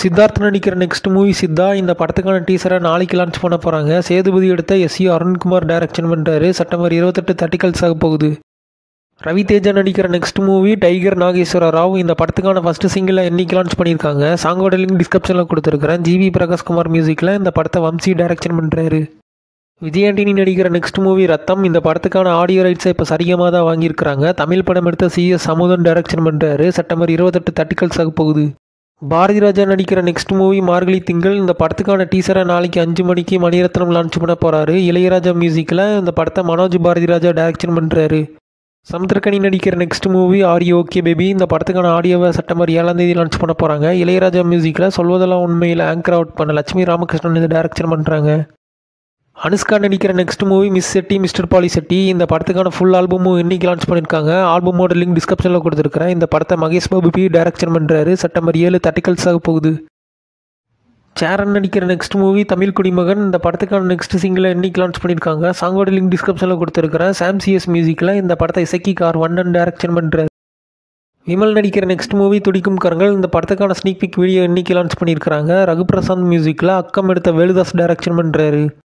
சித்தார்த் நடிக்கிற next movie Siddha இந்த படத்துக்கான டீசரை நாளைக்கு லான்ச் பண்ண போகிறாங்க சேதுபதி எடுத்த எஸ் யு அருண்குமார் டைரக்ஷன் பண்ணுறாரு செப்டம்பர் இருபத்தெட்டு தட்டிக்கல்ஸ் ஆக போகுது ரவி தேஜா நடிக்கிற next movie Tiger Nageswara Rao இந்த படத்துக்கான ஃபர்ஸ்ட் சிங்கிளை என்னைக்கு லான்ச் பண்ணியிருக்காங்க சாங்கோட லிங்க் டிஸ்கிரிப்ஷனில் கொடுத்துருக்கிறேன் ஜிவி பிரகாஷ்குமார் மியூசிக்கில் இந்த படத்தை வம்சி டைரக்ஷன் பண்ணுறாரு விஜயாண்டினி நடிக்கிற நெக்ஸ்ட் மூவி ரத்தம் இந்த படத்துக்கான ஆடியோ ரைட்ஸை இப்போ சரிகமாக தான் வாங்கியிருக்கிறாங்க தமிழ் படம் எடுத்த சி எஸ் சமுதன் டைரக்ஷன் பண்ணுறாரு செப்டம்பர் இருபத்தெட்டு தட்டிக்கல்ஸ் ஆக போகுது பாரதி ராஜா நடிக்கிற நெக்ஸ்ட் மூவி மார்கழி திங்கள் இந்த படத்துக்கான டீசரை நாளைக்கு அஞ்சு மணிக்கு மணிரத்னம் லான்ச் பண்ண போகிறாரு இளையராஜா மியூசிக்கில் இந்த படத்தை மனோஜ் பாரதி ராஜா டைரக்ஷன் பண்ணுறாரு சமுத்திரக்கனி நடிக்கிற next movie Aari okay baby இந்த படத்துக்கான ஆடியோவை செப்டம்பர் ஏழாம் தேதி லான்ச் பண்ண போகிறாங்க இளையராஜா மியூசிக்கில் சொல்வதெல்லாம் உண்மையில் ஆங்கர் அவுட் பண்ண லட்சுமி ராமகிருஷ்ணன் இது டைரக்ஷன் பண்ணுறாங்க அனுஷ்கா நடிக்கிற next movie miss Shetty mister Polishetty இந்த படத்துக்கான ஃபுல் ஆல்பமும் இன்னைக்கு லான்ச் பண்ணியிருக்காங்க ஆல்பமோட லிங்க் டிஸ்கிரிப்ஷனில் கொடுத்துருக்கிறேன் இந்த படத்தை மகேஷ் பாபு பி டைரக்ஷன் பண்ணுறாரு செப்டம்பர் ஏழு தட்டிக்கல்ஸ் ஆக போகுது சேரன் நடிக்கிற நெக்ஸ்ட் மூவி தமிழ் குடிமகன் இந்த படத்துக்கான நெக்ஸ்ட் சிங்கிளை இன்னைக்கு லான்ச் பண்ணியிருக்காங்க சாங்கோட லிங்க் டிஸ்கிரிப்ஷனில் கொடுத்துருக்கிறேன் சாம் சிஎஸ் மியூசிக்கில் இந்த படத்தை இசக்கி கார் வண்ணன் டைரக்ஷன் பண்ணுறாரு விமல் நடிக்கிற நெக்ஸ்ட் மூவி துடிக்கும் கரங்கள் இந்த படத்துக்கான ஸ்னீக் பிக் வீடியோ இன்னைக்கு லான்ச் பண்ணியிருக்கிறாங்க ரகுபிரசாந்த் மியூசிக்கில் அக்கம் எடுத்த வேலுதாஸ் டைரக்ஷன் பண்ணுறாரு